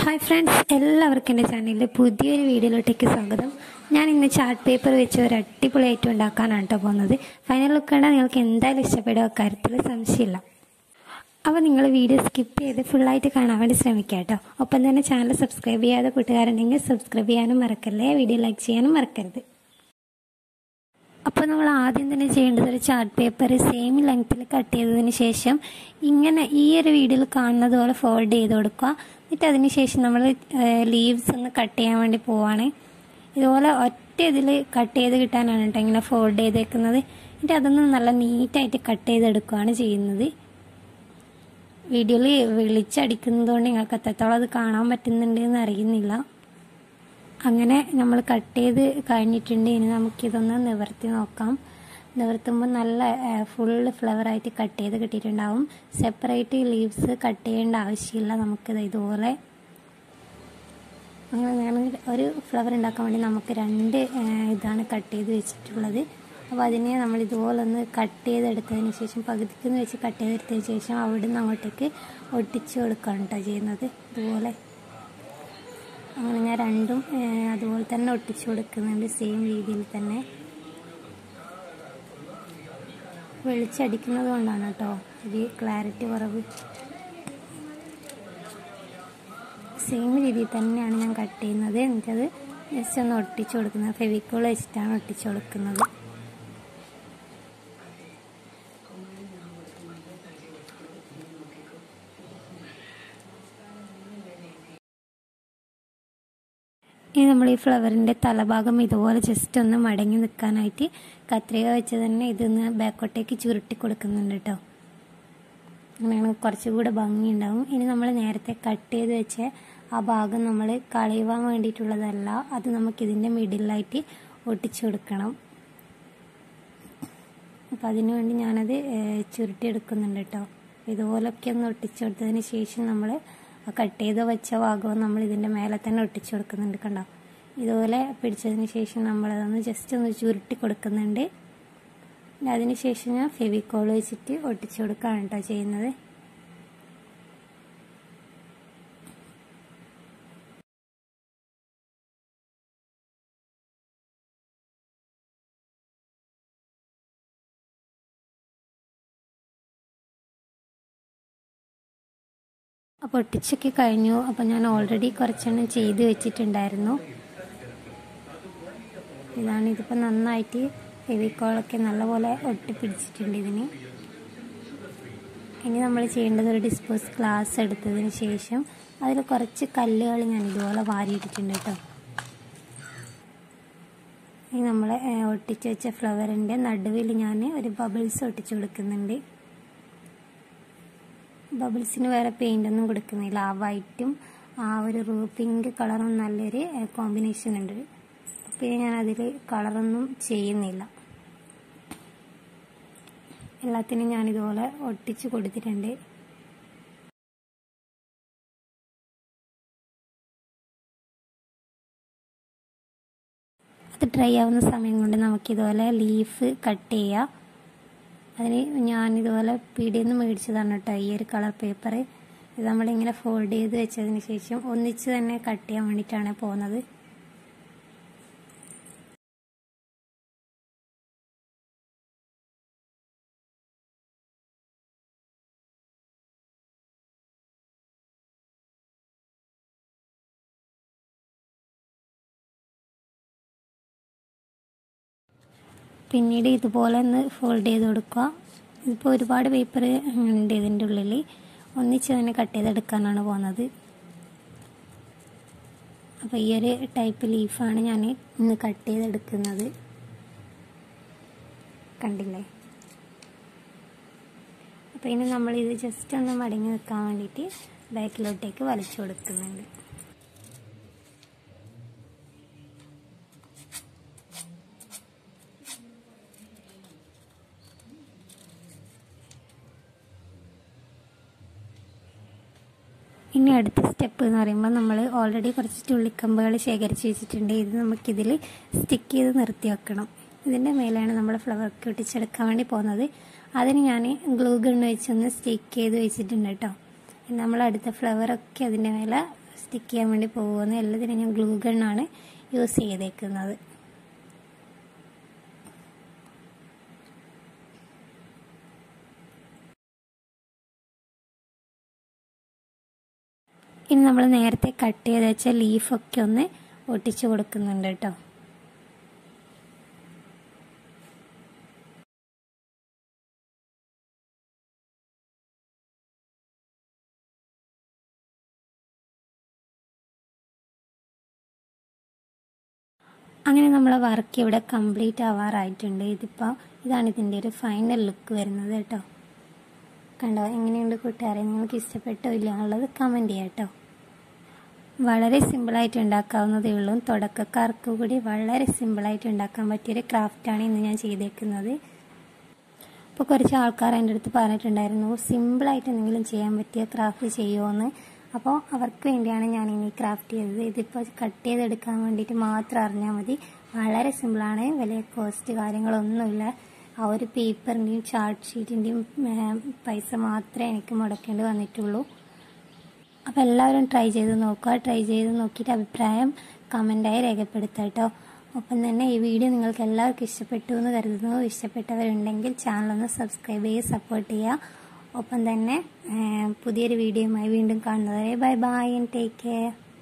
hi friends എല്ലാവർക്കും എൻ്റെ ചാനലിൽ പുതിയൊരു വീഡിയോയിലോട്ടേക്ക് സ്വാഗതം ഞാൻ ഇന്ന് ചാർട്ട് പേപ്പർ വെച്ച് ഒരു അടിപൊളി ഐറ്റം ഉണ്ടാക്കാനാണ് കേട്ടോ പോകുന്നത് ഫൈനൽ ലുക്ക് കണ്ടാൽ നിങ്ങൾക്ക് എന്തായാലും ഇഷ്ടപ്പെടുക കാര്യത്തിൽ സംശയമില്ല അപ്പോൾ നിങ്ങൾ വീഡിയോ സ്കിപ്പ് ചെയ്ത് ഫുള്ളായിട്ട് കാണാൻ വേണ്ടി ശ്രമിക്കുക കേട്ടോ ഒപ്പം തന്നെ ചാനൽ സബ്സ്ക്രൈബ് ചെയ്യാതെ കൂട്ടുകാരുണ്ടെങ്കിൽ സബ്സ്ക്രൈബ് ചെയ്യാനും മറക്കല്ലേ വീഡിയോ ലൈക്ക് ചെയ്യാനും മറക്കരുത് അപ്പോൾ നമ്മൾ ആദ്യം തന്നെ ചെയ്യേണ്ടത് ഒരു ചാർട്ട് പേപ്പർ സെയിം ലെങ്ത്തിൽ കട്ട് ചെയ്തതിന് ശേഷം ഇങ്ങനെ ഈ ഒരു വീഡിയോയിൽ കാണുന്നത് പോലെ ഫോൾഡ് ചെയ്ത് കൊടുക്കുക എന്നിട്ട് അതിന് ശേഷം നമ്മൾ ലീവ്സ് ഒന്ന് കട്ട് ചെയ്യാൻ വേണ്ടി പോവാണ് ഇതുപോലെ ഒറ്റ ഇതിൽ കട്ട് ചെയ്ത് കിട്ടാനാണ് കേട്ടോ ഇങ്ങനെ ഫോൾഡ് ചെയ്തേക്കുന്നത് എന്നിട്ട് അതൊന്ന് നല്ല നീറ്റായിട്ട് കട്ട് ചെയ്തെടുക്കുകയാണ് ചെയ്യുന്നത് വീഡിയോയിൽ വിളിച്ചടിക്കുന്നതുകൊണ്ട് നിങ്ങൾക്ക് എത്രത്തോളം അത് കാണാൻ പറ്റുന്നുണ്ട് എന്ന് അറിയുന്നില്ല അങ്ങനെ നമ്മൾ കട്ട് ചെയ്ത് കഴിഞ്ഞിട്ടുണ്ട് ഇനി നമുക്കിതൊന്ന് നിവർത്തി നോക്കാം നിവർത്തുമ്പോൾ നല്ല ഫുള്ള് ഫ്ലവറായിട്ട് കട്ട് ചെയ്ത് കിട്ടിയിട്ടുണ്ടാവും സെപ്പറേറ്റ് ലീവ്സ് കട്ട് ചെയ്യേണ്ട ആവശ്യമില്ല നമുക്കിത് ഇതുപോലെ അങ്ങനെ ഞാൻ ഒരു ഫ്ലവർ ഉണ്ടാക്കാൻ വേണ്ടി നമുക്ക് രണ്ട് ഇതാണ് കട്ട് ചെയ്ത് വെച്ചിട്ടുള്ളത് അപ്പോൾ അതിനെ നമ്മൾ ഇതുപോലെ ഒന്ന് കട്ട് ചെയ്തെടുത്തതിന് ശേഷം പകുതിക്കെന്ന് വെച്ച് കട്ട് ചെയ്തെടുത്തതിന് ശേഷം അവിടെ നിന്ന് അങ്ങോട്ടേക്ക് ഒട്ടിച്ച് കൊടുക്കുകയാണ് കേട്ടോ ചെയ്യുന്നത് ഇതുപോലെ അങ്ങനെ ഞാൻ രണ്ടും അതുപോലെ തന്നെ ഒട്ടിച്ചു കൊടുക്കുന്നുണ്ട് സെയിം രീതിയിൽ തന്നെ വെളിച്ചടിക്കുന്നത് കൊണ്ടാണ് കേട്ടോ ഒരു ക്ലാരിറ്റി കുറവ് സെയിം രീതിയിൽ തന്നെയാണ് ഞാൻ കട്ട് ചെയ്യുന്നത് എനിക്കത് ജസ്റ്റ് ഒന്ന് ഒട്ടിച്ചു കൊടുക്കുന്നത് ഫെവിക്കോൾ വെച്ചിട്ടാണ് ഒട്ടിച്ചു കൊടുക്കുന്നത് ഇനി നമ്മൾ ഈ ഫ്ലവറിൻ്റെ തലഭാഗം ഇതുപോലെ ജസ്റ്റ് ഒന്ന് മടങ്ങി നിൽക്കാനായിട്ട് കത്രിക വെച്ച് തന്നെ ഇതൊന്ന് ബാക്കോട്ടേക്ക് ചുരുട്ടി കൊടുക്കുന്നുണ്ട് കേട്ടോ അങ്ങനെയാണ് കുറച്ചുകൂടെ ഭംഗിയുണ്ടാവും ഇനി നമ്മൾ നേരത്തെ കട്ട് ചെയ്ത് വെച്ച ആ ഭാഗം നമ്മൾ കളയുവാൻ വേണ്ടിയിട്ടുള്ളതല്ല അത് നമുക്കിതിൻ്റെ മിഡിലായിട്ട് ഒട്ടിച്ചു കൊടുക്കണം അപ്പം അതിനു വേണ്ടി ഞാനത് ചുരുട്ടി എടുക്കുന്നുണ്ട് കേട്ടോ ഇതുപോലൊക്കെ ഒന്ന് ഒട്ടിച്ചു കൊടുത്തതിന് ശേഷം നമ്മൾ ആ കട്ട് ചെയ്ത് വെച്ച ഭാഗവും നമ്മൾ ഇതിൻ്റെ മേലെ തന്നെ ഒട്ടിച്ചു കൊടുക്കുന്നുണ്ട് കണ്ടോ ഇതുപോലെ പിടിച്ചതിന് ശേഷം നമ്മളതൊന്ന് ജസ്റ്റ് ഒന്ന് ചുരുട്ടി കൊടുക്കുന്നുണ്ട് അതിന് ശേഷം ഞാൻ ഫെവിക്കോൾ വെച്ചിട്ട് ഒട്ടിച്ചു കൊടുക്കുകയാണ് കേട്ടോ ചെയ്യുന്നത് അപ്പോൾ ഒട്ടിച്ചൊക്കെ കഴിഞ്ഞു അപ്പോൾ ഞാൻ ഓൾറെഡി കുറച്ചെണ്ണം ചെയ്ത് വെച്ചിട്ടുണ്ടായിരുന്നു ഇതാണ് ഇതിപ്പോൾ നന്നായിട്ട് ഫെവിക്കോളൊക്കെ നല്ലപോലെ ഒട്ടിപ്പിടിച്ചിട്ടുണ്ട് ഇതിന് ഇനി നമ്മൾ ചെയ്യേണ്ടത് ഒരു ഡിസ്പോസ് ഗ്ലാസ് എടുത്തതിന് ശേഷം അതിൽ കുറച്ച് കല്ലുകൾ ഞാൻ ഇതുപോലെ വാരിയിട്ടിട്ടുണ്ട് കേട്ടോ ഇനി നമ്മൾ ഒട്ടിച്ച് വെച്ച ഫ്ലവറിൻ്റെ നടുവിൽ ഞാൻ ഒരു ബബിൾസ് ഒട്ടിച്ചു കൊടുക്കുന്നുണ്ട് ബബിൾസിന് വേറെ പെയിൻ്റ് ഒന്നും കൊടുക്കുന്നില്ല ആ വൈറ്റും ആ ഒരു റൂ പിങ്ക് കളറും നല്ലൊരു കോമ്പിനേഷൻ ഉണ്ട് പിന്നെ ഞാൻ അതിൽ കളറൊന്നും ചെയ്യുന്നില്ല എല്ലാത്തിനും ഞാനിതുപോലെ ഒട്ടിച്ച് കൊടുത്തിട്ടുണ്ട് അത് ഡ്രൈ ആവുന്ന സമയം കൊണ്ട് നമുക്കിതുപോലെ ലീഫ് കട്ട് ചെയ്യാം അതിന് ഞാനിതുപോലെ പീടിയിൽ നിന്ന് മേടിച്ചതാണ് കേട്ടോ ഈ ഒരു കളർ പേപ്പർ ഇത് നമ്മളിങ്ങനെ ഫോൾഡ് ചെയ്ത് വെച്ചതിന് ശേഷം ഒന്നിച്ച് തന്നെ കട്ട് ചെയ്യാൻ വേണ്ടിയിട്ടാണ് പോകുന്നത് പിന്നീട് ഇതുപോലെ ഒന്ന് ഫോൾഡ് ചെയ്ത് കൊടുക്കുക ഇതിപ്പോൾ ഒരുപാട് പേപ്പർ ഉണ്ട് ഇതിൻ്റെ ഉള്ളിൽ ഒന്നിച്ച് തന്നെ കട്ട് ചെയ്തെടുക്കാനാണ് പോകുന്നത് അപ്പോൾ ഈ ഒരു ടൈപ്പ് ലീഫാണ് ഞാൻ ഇന്ന് കട്ട് ചെയ്തെടുക്കുന്നത് കണ്ടില്ലേ അപ്പോൾ ഇനി നമ്മളിത് ജസ്റ്റ് ഒന്ന് മടങ്ങി നിൽക്കാൻ വേണ്ടിയിട്ട് ബാക്കിലോട്ടേക്ക് വലിച്ചു കൊടുക്കുന്നുണ്ട് ഇനി അടുത്ത സ്റ്റെപ്പ് എന്ന് പറയുമ്പോൾ നമ്മൾ ഓൾറെഡി കുറച്ച് ചുള്ളിക്കമ്പുകൾ ശേഖരിച്ച് വെച്ചിട്ടുണ്ട് ഇത് നമുക്കിതിൽ സ്റ്റിക്ക് ചെയ്ത് നിർത്തി വെക്കണം ഇതിൻ്റെ മേലെയാണ് നമ്മൾ ഫ്ലവർക്ക് ഒട്ടിച്ചെടുക്കാൻ വേണ്ടി പോകുന്നത് അതിന് ഞാൻ ഗ്ലൂ ഗണ്ണ് വെച്ചൊന്ന് സ്റ്റിക്ക് ചെയ്ത് വെച്ചിട്ടുണ്ട് കേട്ടോ നമ്മൾ അടുത്ത ഫ്ലവറൊക്കെ അതിൻ്റെ മേലെ സ്റ്റിക്ക് ചെയ്യാൻ വേണ്ടി പോകുന്നത് എല്ലാത്തിനും ഞാൻ ഗ്ലൂ ഗണ്ണാണ് യൂസ് ചെയ്തേക്കുന്നത് ഇനി നമ്മൾ നേരത്തെ കട്ട് ചെയ്ത് വെച്ച ലീഫൊക്കെ ഒന്ന് ഒട്ടിച്ചു കൊടുക്കുന്നുണ്ട് കേട്ടോ അങ്ങനെ നമ്മളെ വർക്ക് ഇവിടെ കംപ്ലീറ്റ് ആവാറായിട്ടുണ്ട് ഇതിപ്പോൾ ഇതാണ് ഇതിൻ്റെ ഒരു ഫൈനൽ ലുക്ക് വരുന്നത് കേട്ടോ കണ്ടോ എങ്ങനെയുണ്ട് കൂട്ടുകാരെ നിങ്ങൾക്ക് ഇഷ്ടപ്പെട്ടോ ഇല്ല എന്നുള്ളത് കമൻറ്റ് ചെയ്യാം കേട്ടോ വളരെ സിമ്പിളായിട്ട് ഉണ്ടാക്കാവുന്നതേ ഉള്ളൂ തുടക്കക്കാർക്ക് കൂടി വളരെ സിമ്പിളായിട്ട് ഉണ്ടാക്കാൻ പറ്റിയൊരു ക്രാഫ്റ്റാണ് ഇന്ന് ഞാൻ ചെയ്തേക്കുന്നത് ഇപ്പോൾ കുറച്ച് ആൾക്കാർ എൻ്റെ അടുത്ത് പറഞ്ഞിട്ടുണ്ടായിരുന്നു സിമ്പിളായിട്ട് എന്തെങ്കിലും ചെയ്യാൻ പറ്റിയ ക്രാഫ്റ്റ് ചെയ്യുമോയെന്ന് അപ്പോൾ അവർക്ക് വേണ്ടിയാണ് ഞാൻ ഇനി ക്രാഫ്റ്റ് ചെയ്തത് ഇതിപ്പോൾ കട്ട് ചെയ്തെടുക്കാൻ വേണ്ടിയിട്ട് മാത്രം അറിഞ്ഞാൽ മതി വളരെ സിമ്പിളാണ് വലിയ കോസ്റ്റ് കാര്യങ്ങളൊന്നുമില്ല ആ ഒരു പേപ്പറിൻ്റെയും ചാർട്ട് ഷീറ്റിൻ്റെയും പൈസ മാത്രമേ എനിക്ക് മുടക്കേണ്ടി വന്നിട്ടുള്ളൂ അപ്പോൾ എല്ലാവരും ട്രൈ ചെയ്ത് നോക്കുക ട്രൈ ചെയ്ത് നോക്കിയിട്ട് അഭിപ്രായം കമൻറ്റായി രേഖപ്പെടുത്തുക കേട്ടോ ഒപ്പം തന്നെ ഈ വീഡിയോ നിങ്ങൾക്ക് എല്ലാവർക്കും ഇഷ്ടപ്പെട്ടു എന്ന് കരുതുന്നു ഇഷ്ടപ്പെട്ടവരുണ്ടെങ്കിൽ ചാനലൊന്ന് സബ്സ്ക്രൈബ് ചെയ്ത് സപ്പോർട്ട് ചെയ്യുക ഒപ്പം തന്നെ പുതിയൊരു വീഡിയോയുമായി വീണ്ടും കാണുന്നവരെ bye bye and take care